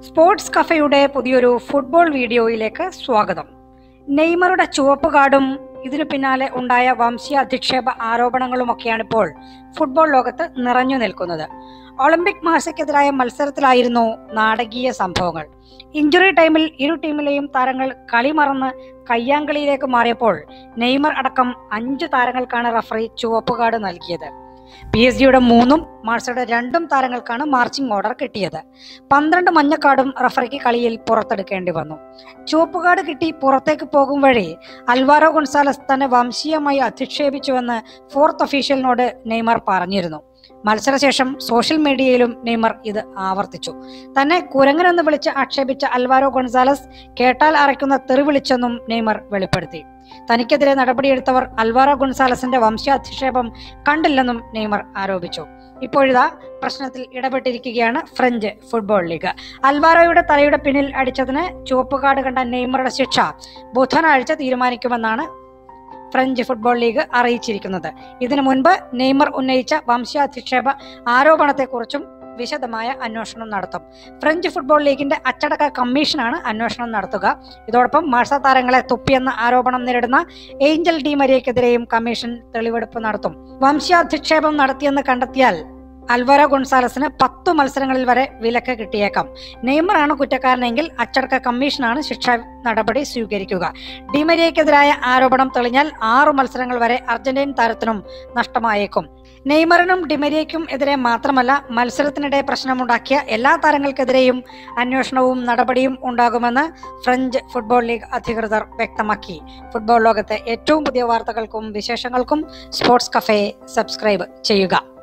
sports കഫയുടെ പുതിയൊരു football വീഡിയോയിലേക്ക് സ്വാഗതം നെയ്മറുടെ ചുവപ്പ് കാർഡും ഇതിനു പിന്നാലെ ഉണ്ടായ വംശീയ അധിക്ഷേപ ആരോപണങ്ങളുമൊക്കെയാണ് ഇപ്പോൾ ഫുട്ബോൾ ലോകത്ത് നിറഞ്ഞു നിൽക്കുന്നത് ഒളിമ്പിക് മാസയ്ക്കെതിരായ മത്സരത്തിലായിരുന്നു നാടകീയ സംഭവങ്ങൾ ഇഞ്ചുറി ടൈമിൽ ഇരു ടീമിലെയും താരങ്ങൾ കളി മറന്ന് കയ്യാങ്കളിയിലേക്ക് മാറിയപ്പോൾ നെയ്മർ അടക്കം അഞ്ചു താരങ്ങൾക്കാണ് റഫറി ചുവപ്പ് കാർഡ് നൽകിയത് പി എസ് ജിയുടെ മൂന്നും മാർസയുടെ രണ്ടും താരങ്ങൾക്കാണ് മാർച്ചിങ് ഓർഡർ കിട്ടിയത് പന്ത്രണ്ട് മഞ്ഞക്കാർഡും റഫറിക്ക് കളിയിൽ പുറത്തെടുക്കേണ്ടി വന്നു ചുവപ്പ് കാർഡ് കിട്ടി പുറത്തേക്ക് പോകും വഴി അൽവാരോ ഗൊൺസാലസ് തന്നെ വംശീയമായി അധിക്ഷേപിച്ചുവെന്ന് ഫോർത്ത് ഒഫീഷ്യലിനോട് നെയ്മർ പറഞ്ഞിരുന്നു മത്സരശേഷം സോഷ്യൽ മീഡിയയിലും നെയ്മർ ഇത് ആവർത്തിച്ചു തന്നെ കുരങ്ങനെന്ന് വിളിച്ച് ആക്ഷേപിച്ച അൽവാരോ ഗൊൺസാലസ് കേട്ടാൽ അറയ്ക്കുന്ന തെറി വിളിച്ചെന്നും നെയ്മർ വെളിപ്പെടുത്തി തനിക്കെതിരെ നടപടിയെടുത്തവർ അൽവാരോ ഗൊൺസാലസിന്റെ വംശാധിക്ഷേപം കണ്ടില്ലെന്നും നെയ്മർ ആരോപിച്ചു ഇപ്പോഴിതാ പ്രശ്നത്തിൽ ഇടപെട്ടിരിക്കുകയാണ് ഫ്രഞ്ച് ഫുട്ബോൾ ലീഗ് അൽവാരോയുടെ തലയുടെ പിന്നിൽ അടിച്ചതിന് ചുവപ്പ് കാർഡ് കണ്ട നെയ്മറുടെ ശിക്ഷ ബുധനാഴ്ച തീരുമാനിക്കുമെന്നാണ് ഫ്രഞ്ച് ഫുട്ബോൾ ലീഗ് അറിയിച്ചിരിക്കുന്നത് ഇതിനു മുൻപ് നെയ്മർ ഉന്നയിച്ച വംശാധിക്ഷേപ ആരോപണത്തെക്കുറിച്ചും വിശദമായ അന്വേഷണം നടത്തും ഫ്രഞ്ച് ഫുട്ബോൾ ലീഗിന്റെ അച്ചടക്ക കമ്മീഷനാണ് അന്വേഷണം നടത്തുക ഇതോടൊപ്പം മാർസ താരങ്ങളെ തുപ്പിയെന്ന ആരോപണം നേരിടുന്ന ഏഞ്ചൽ ഡി മരിയക്കെതിരെയും കമ്മീഷൻ തെളിവെടുപ്പ് നടത്തും വംശാധിക്ഷേപം നടത്തിയെന്ന് കണ്ടെത്തിയാൽ അൽവര ഗൊൺസാലസിന് പത്തു മത്സരങ്ങളിൽ വരെ വിലക്ക് കിട്ടിയേക്കാം നെയ്മറാണ് കുറ്റക്കാരനെങ്കിൽ അച്ചടക്ക കമ്മീഷനാണ് ശിക്ഷാ നടപടി സ്വീകരിക്കുക ഡിമരിയക്കെതിരായ ആരോപണം തെളിഞ്ഞാൽ ആറു മത്സരങ്ങൾ വരെ അർജന്റീൻ താരത്തിനും നഷ്ടമായേക്കും നെയ്മറിനും ഡിമരിയയ്ക്കും എതിരെ മാത്രമല്ല മത്സരത്തിനിടെ പ്രശ്നമുണ്ടാക്കിയ എല്ലാ താരങ്ങൾക്കെതിരെയും അന്വേഷണവും നടപടിയും ഉണ്ടാകുമെന്ന് ഫ്രഞ്ച് ഫുട്ബോൾ ലീഗ് അധികൃതർ വ്യക്തമാക്കി ഫുട്ബോൾ ലോകത്തെ ഏറ്റവും പുതിയ വാർത്തകൾക്കും വിശേഷങ്ങൾക്കും സ്പോർട്സ് കഫേ സബ്സ്ക്രൈബ് ചെയ്യുക